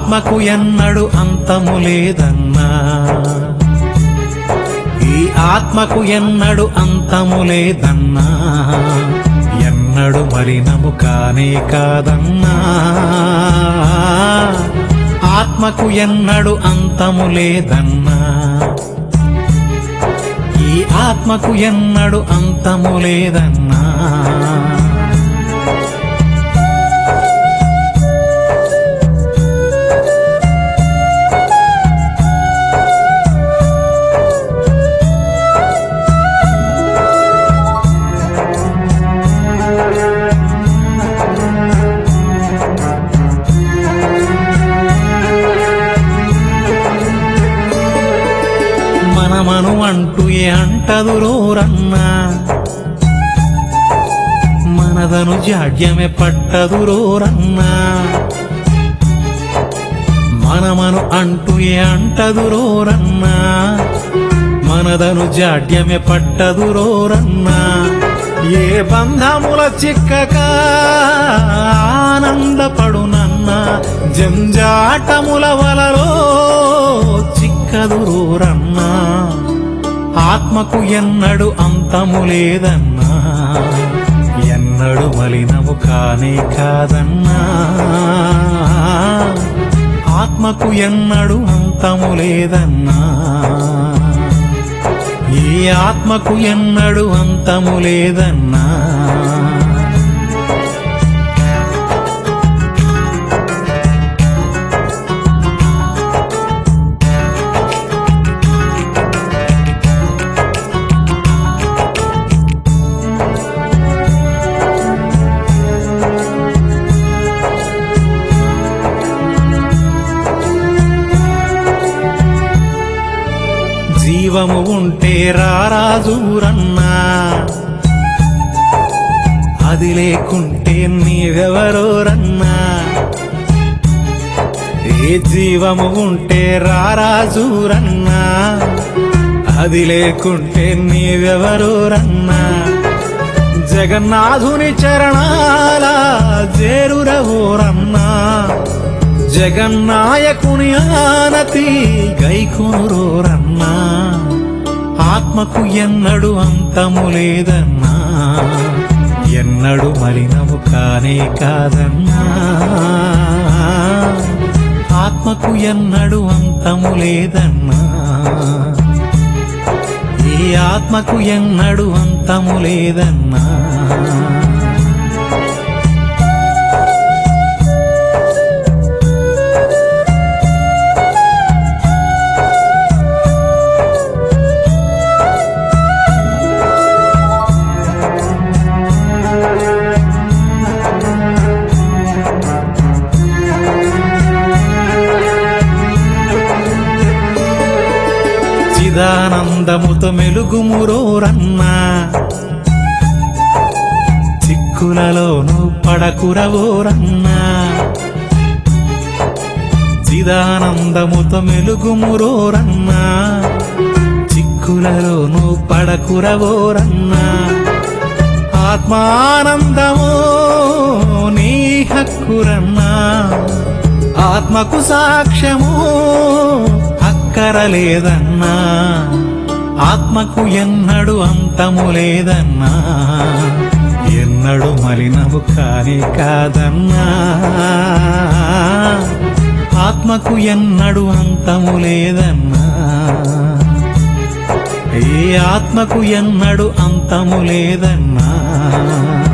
ఆత్మకు ఎన్నడు అంతము లేదన్నా ఈ ఆత్మకు ఎన్నడు అంతము లేదన్నా ఎన్నడు మలినము కానే కాదన్నా ఆత్మకు ఎన్నడు అంతము లేదన్నా ఈ ఆత్మకు ఎన్నడు అంతము లేదన్నా మనమను అంటూ ఏ అంటదురోరన్నా మనదను జాడ్యమే పట్టదురోరన్నా మనమను అంటూ ఏ అంటదురోరన్నా మనదను జాడ్యమే పట్టదురోరన్నా ఏ బంధముల చిక్కక ఆనందపడునన్నా జంజాటముల వలలో చిక్కదురూరన్నా ఆత్మకు ఎన్నడు అంతము లేదన్నా ఎన్నడు మలినము కానే కాదన్నా ఆత్మకు ఎన్నడు అంతము లేదన్నా ఈ ఆత్మకు ఎన్నడు అంతము లేదన్నా జీవము ఉంటే రారాజూరన్నా అది లేకుంటే నీవెవరోరన్నా ఏ జీవము ఉంటే రారాజూరన్నా అది లేకుంటే నీవెవరోరన్నా జగన్నాథుని చరణాల జేరురవోరన్నా జగన్నాయకుని ఆనతి గైకోరోరన్నా ఆత్మకు ఎన్నడు అంతము లేదన్నా ఎన్నడు మలినము కానే కాదన్నా ఆత్మకు ఎన్నడు అంతము లేదన్నా ఈ ఆత్మకు ఎన్నడు అంతము లేదన్నా చిదానందముతో మెలుగుమురోరన్నా చిక్కులలోను పడకురవోరన్నా చిదానందముతో మెలుగుమురోరన్నా చిక్కులలోను పడకురవోరన్నా ఆత్మానందమో నీ హక్కురన్నా ఆత్మకు సాక్ష్యము అక్కరలేదన్నా ఆత్మకు ఎన్నడు అంతము లేదన్నా ఎన్నడు మలినము కాని కాదన్నా ఆత్మకు ఎన్నడు అంతము లేదన్నా ఈ ఆత్మకు ఎన్నడు అంతము లేదన్నా